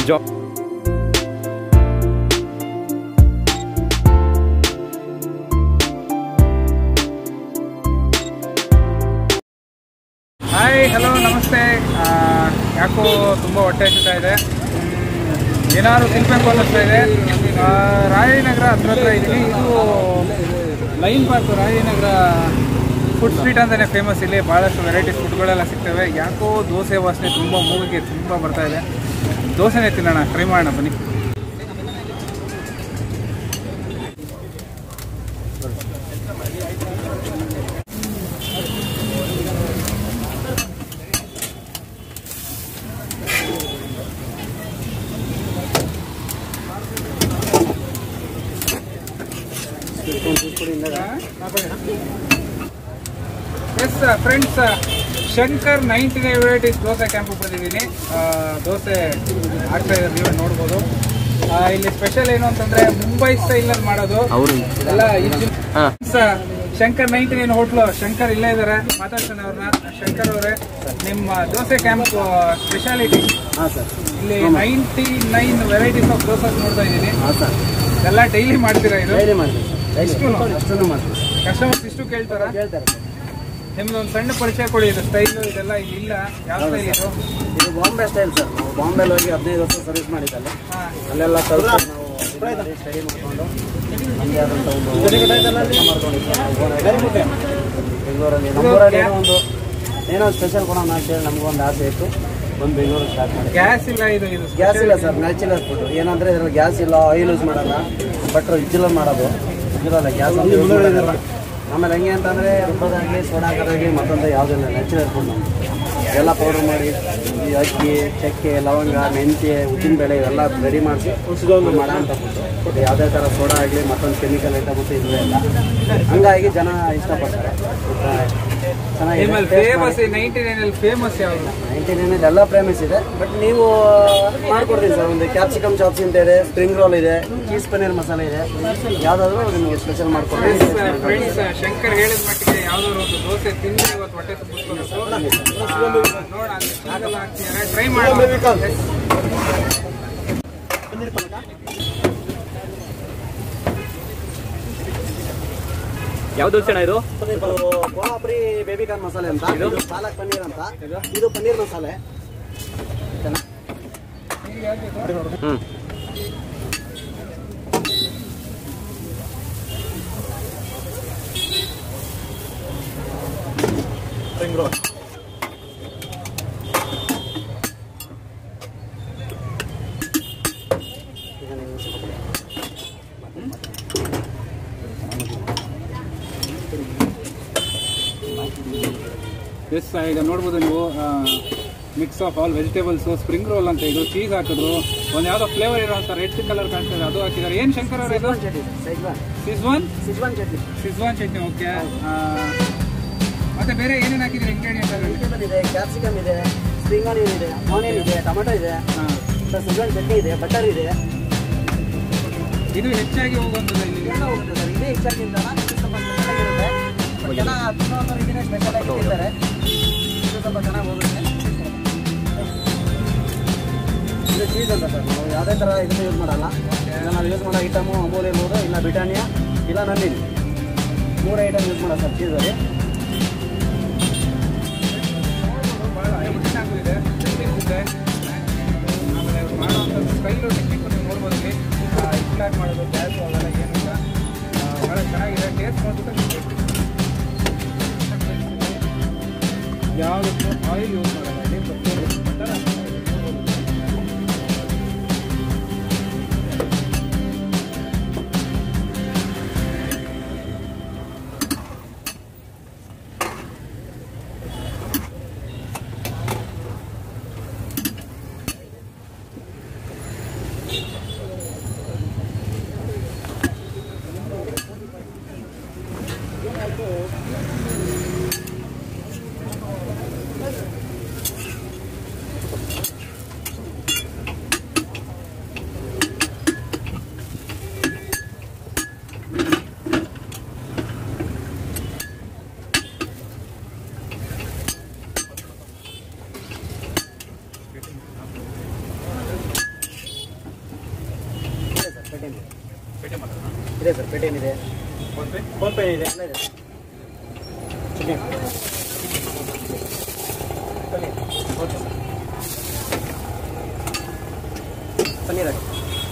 ಜಾ hi hello ನಮಸ್ತೆ ಆ, ಯಾಕೋ ತುಂಬ ಹೊಟ್ಟೆ ಹಚ್ಚುತ್ತಾ ಇದೆ ಮ್, ಏನಾದ್ರು ತಿನ್ಬೇಕು ಅನ್ನಿಸ್ತಾ ಇದೆ ಆ, ರಾಯನಗರ ಹತ್ರ ಹತ್ರ ಇದ್ದೀನಿ ಇದು line park Rayanagar food street ಅಂತಲೇ ಫೇಮಸ್ ಇಲ್ಲಿ ಭಾಳಷ್ಟು ವೆರೈಟೀಸ್ ಫುಡ್ಗಳೆಲ್ಲ ಸಿಗ್ತವೆ ಯಾಕೋ ದೋಸೆ ವಾಸನೆ ತುಂಬ ಮೂಗಿಗೆ ತುಂಬ ಬರ್ತಾ ಇದೆ ದೋಸೆನೇ ತಿನ್ನೋಣ ಟ್ರೈ ಮಾಡೋಣ ಬನ್ನಿ yes friends Shankar ninety nine varieties dosa camp ಬಂದಿದ್ದೀನಿ ಆ, ದೋಸೆ ಆಗ್ತಾ ಇದೆ ನೀವು ನೋಡ್ಬೋದು ಆ, ಇಲ್ಲಿ ಸ್ಪೆಷಲ್ ಏನು ಅಂತಂದ್ರೆ ಮುಂಬೈ ಸ್ಟೈಲ್ ಅಲ್ಲಿ ಮಾಡೋದು ಅವರು ಎಲ್ಲ ಇದು ಹಾ. ಸ- Shankar ninety nine hotel Shankar ಇಲ್ಲೇ ಇದ್ದಾರೆ ಮಾತಾಡ್ತಾನೆ ಅವ್ರನ್ನ ಶಂಕರ್ ಅವರೇ ನಿಮ್ಮ ದೋಸೆ ಕ್ಯಾಂಪ್ ಸ್ಪೆಷಾಲಿಟಿ ಹಾಂ ಸರ್ ಇಲ್ಲಿ ninety nine varieties of dosa ನೋಡ್ತಾ ಇದ್ದೀನಿ ಹಾಂ ಸರ್ ಎಲ್ಲ ಡೈಲಿ ಮಾಡ್ತೀರಾ ಇದು ಡೈಲಿ ಮಾಡ್ತೀವಿ ಸರ್ ಡೈಲಿ ಎಷ್ಟು? ಅಷ್ಟನ್ನು ಮಾಡ್ತೀವಿ ಕಸ್ಟಮರ್ಸ್ ಇಷ್ಟು ಕೇಳ್ತಾರಾ ಕೇಳ್ತಾರೆ ಸರ್ ನಿಮ್ದು ಒಂದು ಸಣ್ಣ ಪರಿಚಯ ಕೊಡಿ ಇದು ಸ್ಟೈಲು ಇದೆಲ್ಲ ಇಲ್ಲಿ ಇಲ್ಲ ಯಾವ ಸ್ಟೈಲ್ ಇದು ಇದು ಬಾಂಬೆ ಸ್ಟೈಲ್ ಸರ್ ನಾವು ಬಾಂಬೆಲಿ ಹೋಗಿ ಹದಿನೈದು ವರ್ಷ ಸರ್ವಿಸ್ ಮಾಡಿದ್ದಲ್ಲ ಹಾ. ಅಲ್ಲೆಲ್ಲ ಕಲ್ತು ನಾವು ಸ್ಟಡಿ ಮಾಡಿಕೊಂಡು ನಮಗೆ ಆದಂಥ ಒಂದು ಮಾಡ್ಕೊಂಡಿದ್ದೀವಿ ಬೆಂಗಳೂರಲ್ಲಿ ನಮ್ಮೂರಲ್ಲಿ ಏನೋ ಒಂದು ಏನೋ ಸ್ಪೆಷಲ್ ಕೊಡೋಣ ಅಂತೇಳಿ ನಮಗೊಂದು ಆಸೆ ಇತ್ತು ಬಂದು ಬೆಂಗಳೂರು ಸ್ಟಾರ್ಟ್ ಮಾಡಿ ಗ್ಯಾಸ್ ಇಲ್ಲ ಇದು ಇದು ಗ್ಯಾಸ್ ಇಲ್ಲ ಸರ್ ನ್ಯಾಚುರಲ್ ಫುಡ್ ಏನಂದ್ರೆ ಇದ್ರಲ್ಲಿ ಗ್ಯಾಸ್ ಇಲ್ಲ ಆಯಿಲ್ ಯೂಸ್ ಮಾಡಲ್ಲ ಬಟ್ ಇಜ್ಜಿಲಲ್ಲಿ ಮಾಡೋದು ಇದ್ರಲ್ಲ ಗ್ಯಾಸ್ ಅಂತ ಯೂಸ್ ಮಾಡೋದಿಲ್ಲ ಆಮೇಲೆ ಹೆಂಗೆ ಅಂತಂದರೆ ರುಬ್ಬೋದಾಗಲಿ ಸೋಡಾ ಹಾಕೋದಾಗಲಿ ಮತ್ತೊಂದು ಯಾವುದಿಲ್ಲ ನ್ಯಾಚುರಲ್ ಫುಡ್ ನಮ್ದು ಎಲ್ಲ ಪೌಡರ್ ಮಾಡಿ ಈ ಅಕ್ಕಿ ಚಕ್ಕೆ ಲವಂಗ ಮೆಂತ್ಯ ಉದ್ದಿನಬೇಳೆ ಇವೆಲ್ಲ ರೆಡಿ ಮಾಡಿಸಿ ಮಾಡೋಂಥ ಫುಡ್ ಯಾವುದೇ ಥರ ಸೋಡಾ ಆಗಲಿ ಮತ್ತೊಂದು ಕೆಮಿಕಲ್ ಐಟಮ್ ಮತ್ತು ಇಲ್ಲವೇ ಇಲ್ಲ ಹಂಗಾಗಿ ಜನ ಇಷ್ಟಪಡ್ತಾರೆ ನಿಮ್ಮಲ್ಲಿ ಚೆನ್ನಾಗಿದೆ ಫೇಮಸ್ ನೈಂಟಿ ನೈನ್ ಅಲ್ಲಿ ಫೇಮಸ್ ಯಾವುದು ನೈಂಟಿ ನೈನಲ್ಲಿ ಎಲ್ಲ ಫೇಮಸ್ ಇದೆ ಬಟ್ ನೀವು ಮಾಡ್ಕೊಡ್ತೀನಿ ಸರ್ ಒಂದು ಕ್ಯಾಪ್ಸಿಕಮ್ ಚಾಪ್ಸ್ ಅಂತ ಇದೆ ಸ್ಪ್ರಿಂಗ್ ರೋಲ್ ಇದೆ ಚೀಸ್ ಪನ್ನೀರ್ ಮಸಾಲೆ ಇದೆ ಯಾವುದಾದ್ರೂ ನಿಮಗೆ ಸ್ಪೆಷಲ್ ಮಾಡ್ಕೊಡ್ತೀನಿ ಫ್ರೆಂಡ್ಸ್ ಶಂಕರ್ ಹೇಳಿದ ಮಟ್ಟಿಗೆ ಯಾವ್ದಾದ್ರು ಒಂದು ದೋಸೆ ತಿಂದ್ರೆ ಇವತ್ತು ಹೊಟ್ಟೆ ತುಂಬಿಸ್ಕೋಬೇಕು ನೋಡ ಆಗಲ್ಲ ಅಂತೀರಾ ಟ್ರೈ ಮಾಡಿ ಯಾವ ದೋಸೆ ಅಣ್ಣ ಇದು ಇದು ಕೋಲಾಪುರಿ ಬೇಬಿ ಕಾರ್ನ್ ಮಸಾಲೆ ಅಂತ ಇದು ಪಾಲಕ್ ಪನ್ನೀರ್ ಅಂತ ಇದು ಪನ್ನೀರ್ ಮಸಾಲೆ ಹ್ಮ್ ಸ್ಪ್ರಿಂಗ್ ರೋಲ್ ಎಸ್ ಈಗ ನೋಡ್ಬೋದು ನೀವು mix of all vegetables spring roll ಅಂತ ಇದು ಚೀಸ್ ಹಾಕಿದ್ರು ಒಂದು ಯಾವ್ದೋ ಫ್ಲೇವರ್ ಇರೋ ಅಂತ ರೆಡ್ ಕಲರ್ ಕಾಣ್ತಿದೆ ಅದು ಹಾಕಿದ್ದಾರೆ ಏನ್ ಶಂಕರ್ ಅವ್ರ ಇದು chutney Schezwan Schezwan Schezwan chutney Schezwan chutney okay ಮತ್ತೆ ಬೇರೆ ಏನೇನು ಹಾಕಿದ್ರೆ ಇಂಗ್ರೀಡಿಯಂಟ್ ಅದರಲ್ಲಿ ವೆಜಿಟೇಬಲ್ ಇದೆ ಕ್ಯಾಪ್ಸಿಕಮ್ ಇದೆ ಸ್ಪ್ರಿಂಗ್ ಆನಿಯನ್ ಇದೆ ಆನಿಯನ್ ಇದೆ ಟೊಮೆಟೊ ಇದೆ ಹಾಂ ಸಿಜ್ವಾನ್ ಚಟ್ನಿ ಇದೆ ಬಟರ್ ಇದೆ ಇದು ಹೆಚ್ಚಾಗಿ ಹೋಗುವಂಥದ್ದು ಇಲ್ಲಿ ಎಲ್ಲ ಹೋಗುತ್ತೆ ಸರ್ ಇದೇ ಹೆಚ್ಚಾಗಿಂತ ಸ್ವಲ್ಪ ಚೆನ್ನಾಗಿರುತ್ತೆ ಬಟ್ ಜನ ತಿನ್ನೋರು ಇದನ್ನೇ ಸ್ಪೆಷಲ್ ಆಗಿ ತಿಂತಾರೆ ಇದು ಸ್ವಲ್ಪ ಚೆನ್ನಾಗಿ ಹೋಗುತ್ತೆ ಇದು ಚೀಸ್ ಅಂತ ಸರ್ ನಾವು ಯಾವುದೇ ಥರ ಇದನ್ನ ಯೂಸ್ ಮಾಡಲ್ಲ ಈಗ ನಾವು ಯೂಸ್ ಮಾಡೋ ಐಟಮು ಅಮೂಲ್ ಇರ್ಬೋದು ಇಲ್ಲ ಬ್ರಿಟಾನಿಯಾ ಇಲ್ಲ ನಂದಿನಿ ಮೂರು ಐಟಮ್ ಯೂಸ್ ಮಾಡೋ ಸರ್ ಚೀಸಲ್ಲಿ ಭಾಳ ಐಟನ್ ಆಗಿದೆ ಟೆಕ್ನಿಕ್ ಇದೆ ಆಮೇಲೆ ಅವ್ರು ಮಾಡುವಂಥ ಸ್ಟೈಲು ಟೆಕ್ನಿಕ್ ನೀವು ನೋಡ್ಬೋದು ಇಲ್ಲಿ ಇಟ್ಲಾಗಿ ಮಾಡೋದು ಗ್ಯಾಸ್ ಅವೆಲ್ಲ ಏನಿಲ್ಲ ಆ, ಭಾಳ ಚೆನ್ನಾಗಿದೆ ಟೇಸ್ಟ್ ನೋಡ್ಬಿಟ್ಟು ಯಾವುದಕ್ಕೂ ಆಯಿಲ್ ಯೂಸ್ ಮಾಡಲ್ಲ ಇಲ್ಲಿ ಬಟರ್ ಹಾಕ್ತಾರೆ ಇದೆ ಸರ್ ಪೇಟೆ ಏನಿದೆ ಫೋನ್ಪೇ ಫೋನ್ಪೇ ಇದೆ ಎಲ್ಲ ಇದೆ ಚಿಕನ್ ಪನ್ನೀರ್ ಹಾಕಿ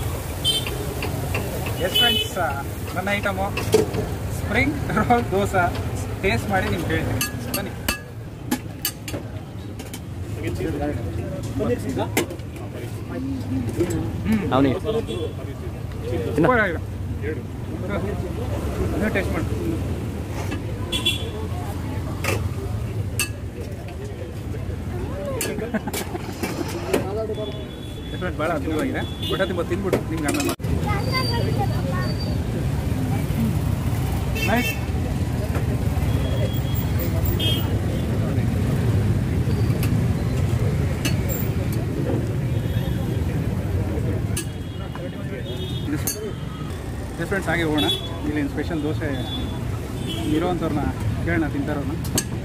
ಎಸ್ ಫ್ರೆಂಡ್ಸ್ ನನ್ನ item spring roll dosa taste ಮಾಡಿ ನಿಮ್ಗೆ ಹೇಳ್ತೀನಿ ಬನ್ನಿ ಹ್ಞೂ ಅವನಿಗೆ ಸೂಪರ್ ಆಗಿದೆ ನೀವು ಟೇಸ್ಟ್ ಮಾಡಿ ರೆಸ್ಟೋರೆಂಟ್ ಭಾಳ ಅದ್ಭುತವಾಗಿದೆ ಊಟ ತುಂಬ ತಿನ್ಬಿಟ್ಟು ನಿಮ್ಗೆ ಆಮೇಲೆ ನೈಸ್ ರೆಸ್ಟೋರೆಂಟ್ಸ್ ಹಾಗೆ ಹೋಗೋಣ ಇಲ್ಲಿ ಸ್ಪೆಷಲ್ ದೋಸೆ ಇರೋವಂಥವ್ರನ್ನ ಕೇಳೋಣ ತಿಂತಾರವ್ರನ್ನ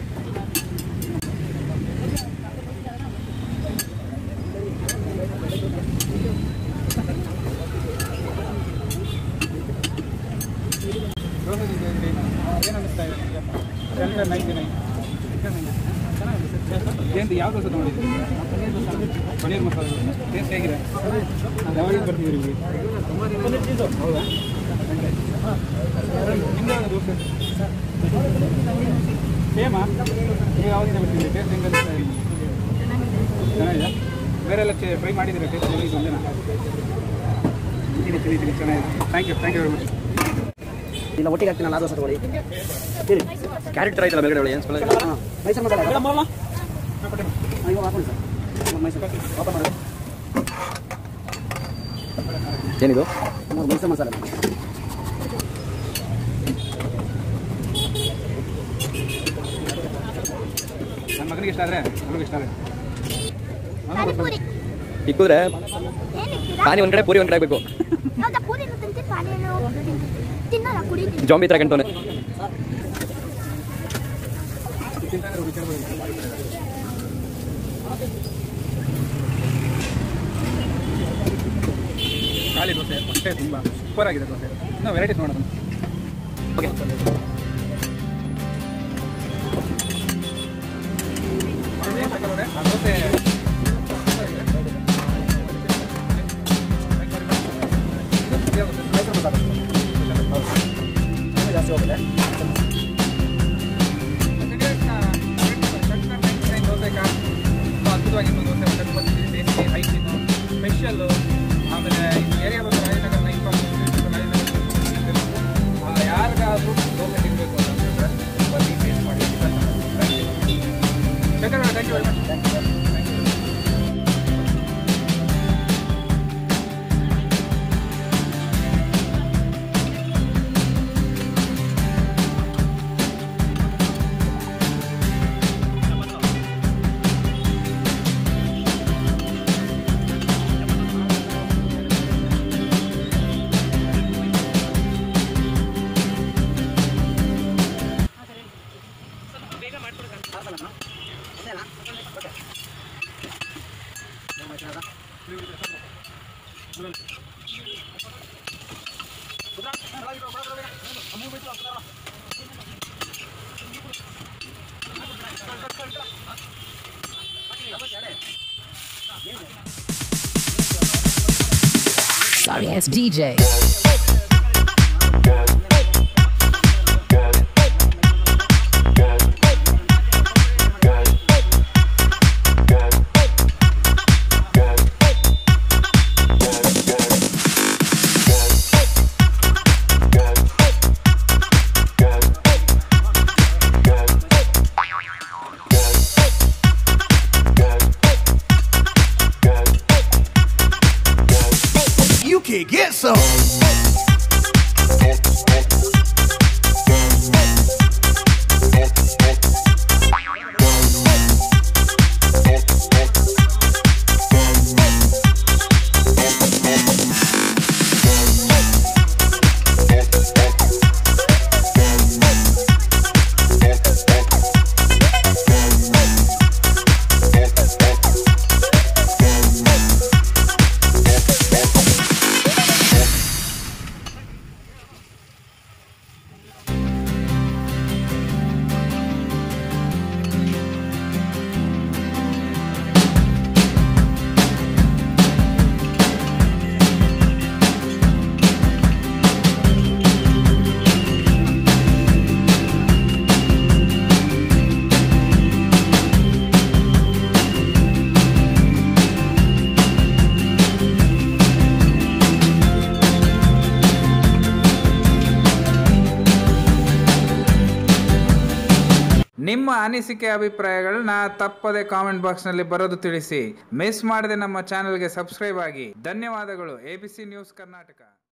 ದೋಸೆ ತಿಂತಿದ್ರಿ ಏನು ಅನ್ನಿಸ್ತಾ ಇದೆ ನಿಮಗೆ ನೈಂಟಿ ನೈನ್ ಏನು ಯಾವ ದೋಸೆ ತೊಗೊಂಡಿದ್ದೀರಿ ಪನ್ನೀರ್ ಮಸಾಲೆ ಟೇಸ್ಟ್ ಹೇಗಿದೆ ಯಾವಾಗ ಬರ್ತಿದ್ದೀರಿ ಇಲ್ಲಿ ಹೌದಾ ನಿಮ್ದು ಯಾವ್ದು ದೋಸೆ ಸೇಮಾ ನೀವು ಯಾವಾಗಿಂದ ಬರ್ತಿದ್ದೀರಿ ಟೇಸ್ಟ್ ಹೆಂಗೆ ಅನಿಸ್ತಾ ಇದೆ ಚೆನ್ನಾಗಿದೆ ಬೇರೆ ಎಲ್ಲ ಫ್ರೈ ಮಾಡಿದ್ದೀರಾ ಟೇಸ್ಟ್ ಹೇಗೆ ಒಂದೇನಾ ತಿನ್ನಿ ತಿನ್ನಿ ತಿನ್ನಿ ಚೆನ್ನಾಗಿದೆ thank you thank you very much ಇಲ್ಲ ಒಟ್ಟಿಗೆ ಹಾಕ್ತೀನಿ ನಾನು ಆ ದೋಸೆ ತಗೊಳ್ಳಿ ಹೇಳಿ ಕ್ಯಾರೆಟ್ ಥರ ಐತಲ್ಲ ಮೇಲ್ಗಡೆ ಒಳಗೆ ಏನು ಸ್ಮೆಲ್ ಹಾಂ ಮೈಸೂರು ಮಸಾಲೆ ಹಾಂ, ಇವಾಗ ಹಾಕೊಳ್ಳಿ ಸರ್ ಮೈಸೂರು ಓಪನ್ ಮಾಡಿ ಏನಿದು ಮೂರು ಮೈಸೂರು ಮಸಾಲೆ ನನ್ನ ಮಗನಿಗೆ ಇಷ್ಟ ಆದರೆ ಅವ್ರಿಗೆ ಇಷ್ಟ ಆದರೆ ಪಾನಿಪುರಿ ಇಕ್ಕಿದ್ರೆ ಏನಿಕ್ಕಿಲ್ಲ ಪಾನಿ ಒಂದ್ ಕಡೆ ಪೂರಿ ಒಂದ್ ಕಡೆ ಆಗಬೇಕು ಹೌದಾ ಪೂರಿನೂ ತಿಂತೀನಿ ಪಾನಿನೂ ತಿಂತೀನಿ ತಿನ್ನಲ್ಲ ಕುಡಿತೀನಿ ಜಾಂಬಿ ತರ ಕಂಟೋನೆ ತಿಂತಾರೆ ರುಚಿ ಖಾಲಿ ದೋಸೆ ಅಷ್ಟೇ ತುಂಬ ಸೂಪರ್ ಆಗಿದೆ ದೋಸೆ ಇನ್ನೂ ವೆರೈಟೀಸ್ ನೋಡೋಣ ಓಕೆ ಆ ದೋಸೆ ಮೈಸೂರು ಮಸಾಲೆ ಇನ್ನೂ ಜಾಸ್ತಿ ಹೋಗುತ್ತೆ ಅದ್ಭುತವಾಗಿತ್ತು ದೋಸೆ ಮತ್ತೆ ತುಂಬ ಟೇಸ್ಟಿ ಹೈಟೀನು ಸ್ಪೆಷಲ್ಲು ಆಮೇಲೆ ಏರಿಯಾ ಬಂದು ರಾಜನಗರ ನೈಟ್ ಯಾರಿಗಾದ್ರೂ ದೋಸೆ ತಿನ್ನಬೇಕು ಅಂತಂದ್ರೆ ಬನ್ನಿ ಟೇಸ್ಟ್ ಮಾಡಿ Shankar thank you very much thank you Sorry ass DJ. You can get some. ನಿಮ್ಮ ಅನಿಸಿಕೆ ಅಭಿಪ್ರಾಯಗಳನ್ನ ತಪ್ಪದೆ ಕಾಮೆಂಟ್ ಬಾಕ್ಸ್ನಲ್ಲಿ ಬರೋದು ತಿಳಿಸಿ ಮಿಸ್ ಮಾಡದೆ ನಮ್ಮ ಚಾನೆಲ್ಗೆ ಸಬ್ಸ್ಕ್ರೈಬ್ ಆಗಿ ಧನ್ಯವಾದಗಳು A B C news Karnataka